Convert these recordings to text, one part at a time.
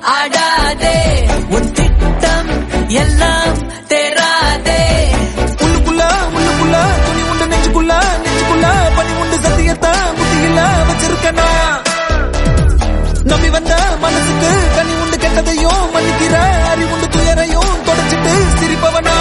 ஆடாதே உன் திட்டம் எல்லாம் தேராதே உள்ளுக்குள்ள உள்ளுக்குள்ள துணி உண்டு நெஞ்சுக்குள்ள நெஞ்சுக்குள்ள பனி உண்டு சத்தியத்தை புத்தியில வச்சிருக்கனா நம்பி வந்த மனசுக்கு கனி உண்டு கெட்டதையும் மன்னிக்கிற அறிவுண்டு துயரையும் தொடச்சிட்டு சிரிப்பவனா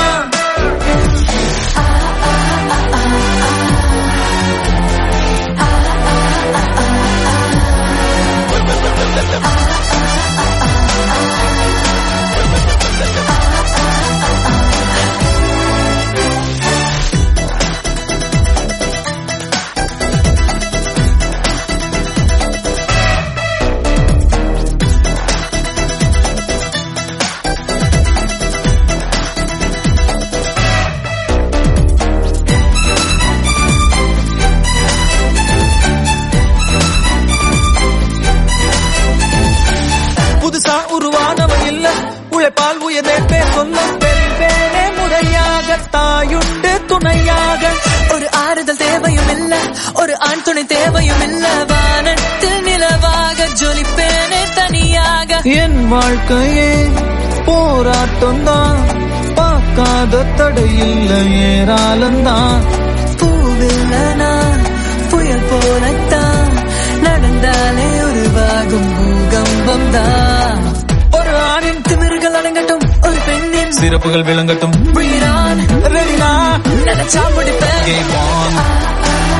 புதுசா உருவானவன் இல்ல உழைப்பால் உயர்ந்தே சொல்ல பெறுவேனே முறையாக தாயுண்டு துணையாக ஒரு ஆறுதல் தேவையும் இல்ல ஒரு ஆண் துணை தேவையும் இல்ல வானத்தில் நிலவாக ஜொலிப்பேனே தனியாக என் வாழ்க்கையே போராட்டம் தான் பார்க்காத தடையில்ல ஏராளம்தான் பூவில்லனா புயல் போலத்தான் நடந்தாலே உருவாகும் பூகம்பம் தான் ஒரு ஆணின் திமிர்கள் அடங்கட்டும் ஒரு பெண்ணின் சிறப்புகள் விளங்கட்டும் உயிரான் ரெடினா நினைச்சா முடிப்பேன் Game on.